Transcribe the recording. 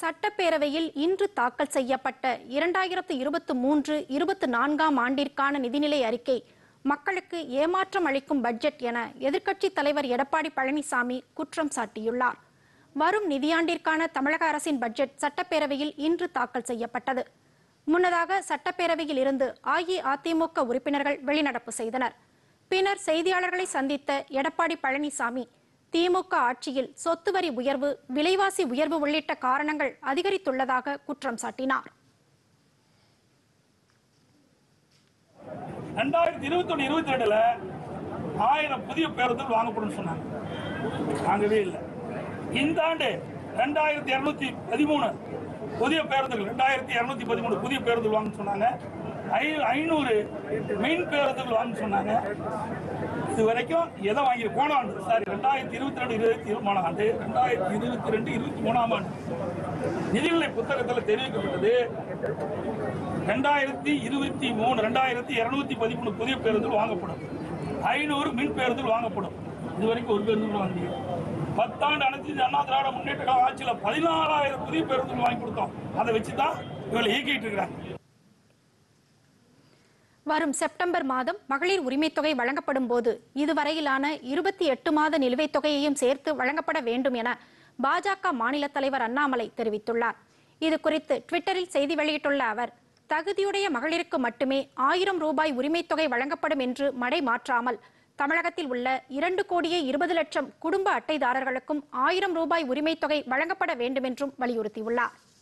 சட்டப்பேரவையில் இன்று தாக்கல் செய்யப்பட்ட இரண்டாயிரத்து இருபத்தி மூன்று இருபத்தி நான்காம் ஆண்டிற்கான நிதிநிலை அறிக்கை மக்களுக்கு ஏமாற்றம் அளிக்கும் பட்ஜெட் என எதிர்க்கட்சித் தலைவர் எடப்பாடி பழனிசாமி குற்றம் சாட்டியுள்ளார் வரும் நிதியாண்டிற்கான தமிழக அரசின் பட்ஜெட் சட்டப்பேரவையில் இன்று தாக்கல் செய்யப்பட்டது முன்னதாக சட்டப்பேரவையில் இருந்து அஇஅதிமுக உறுப்பினர்கள் வெளிநடப்பு செய்தனர் பின்னர் செய்தியாளர்களை சந்தித்த எடப்பாடி பழனிசாமி திமுக ஆட்சியில் சொத்து வரி உயர்வு விலைவாசி உயர்வு உள்ளிட்ட காரணங்கள் அதிகரித்துள்ளதாக குற்றம் சாட்டினார் ரெண்டாயிரத்தி இருபத்தி ஒன்று இருபத்தி ரெண்டுல ஆயிரம் புதிய பேருந்துகள் வாங்கப்படும் சொன்னாங்க வாங்கவே இல்லை இந்த ஆண்டு ரெண்டாயிரத்தி இருநூத்தி பதிமூணு புதிய பேருந்துகள் ரெண்டாயிரத்தி இருநூத்தி பதிமூணு புதிய பேருந்துகள் வாங்க சொன்னாங்க ஐ ஐநூறு மின் பேருந்துகள் வாங்க சொன்னாங்க இது வரைக்கும் எதை வாங்கி போன ஆண்டு சாரி ரெண்டாயிரத்தி இருபத்தி ரெண்டு இருபத்தி மூணாம் ஆண்டு ரெண்டாயிரத்தி இருபத்தி ரெண்டு இருபத்தி மூணாம் ஆண்டு நிதிநிலை புத்தகத்தில் தெரிவிக்கப்பட்டது ரெண்டாயிரத்தி இருபத்தி மூணு ரெண்டாயிரத்தி இருநூத்தி பதிமூணு புதிய பேருந்துகள் வாங்கப்படும் ஐநூறு மின் பேருந்துகள் வாங்கப்படும் இது வரைக்கும் ஒரு பேருந்து கூட வாங்கி பத்தாண்டு அனைத்து இந்திய அண்ணா திராவிட முன்னேற்ற கழக ஆட்சியில் பதினாறாயிரம் புதிய பேருந்துகள் வாங்கி கொடுத்தோம் அதை வச்சு தான் இவங்களை இயக்கிட்டு இருக்கிறாங்க வரும் செப்டம்பர் மாதம் மகளிர் உரிமைத் தொகை வழங்கப்படும் போது இதுவரையிலான இருபத்தி எட்டு மாத நிலுவைத் தொகையையும் சேர்த்து வழங்கப்பட வேண்டும் என பாஜக மாநில தலைவர் அண்ணாமலை தெரிவித்துள்ளார் இது குறித்து ட்விட்டரில் செய்தி வெளியிட்டுள்ள அவர் தகுதியுடைய மகளிருக்கு மட்டுமே ஆயிரம் ரூபாய் உரிமைத் தொகை வழங்கப்படும் என்று மடை மாற்றாமல் தமிழகத்தில் உள்ள இரண்டு கோடியே இருபது லட்சம் குடும்ப அட்டைதாரர்களுக்கும் ஆயிரம் ரூபாய் உரிமைத் தொகை வழங்கப்பட வேண்டும் என்றும் வலியுறுத்தியுள்ளார்